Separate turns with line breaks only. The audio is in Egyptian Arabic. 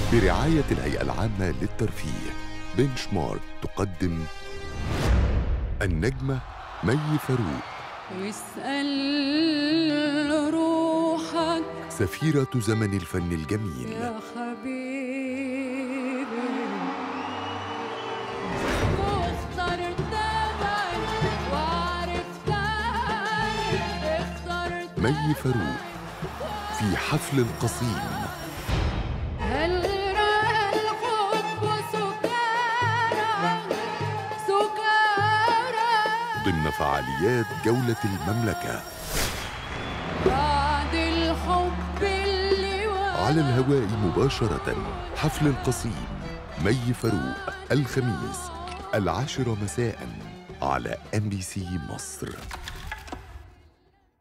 برعاية الهيئة العامة للترفيه بنش مارك تقدم النجمة مي فاروق
اسأل روحك
سفيرة زمن الفن الجميل
يا حبيبي واخترتك وعرفتك اخترتك
مي فاروق في حفل قصيم
هل رأى الحب سكارى سكارى
ضمن فعاليات جولة المملكة
بعد الحب اللي
على الهواء مباشرة حفل القصيم مي فاروق الخميس العاشرة مساء على ام بي سي مصر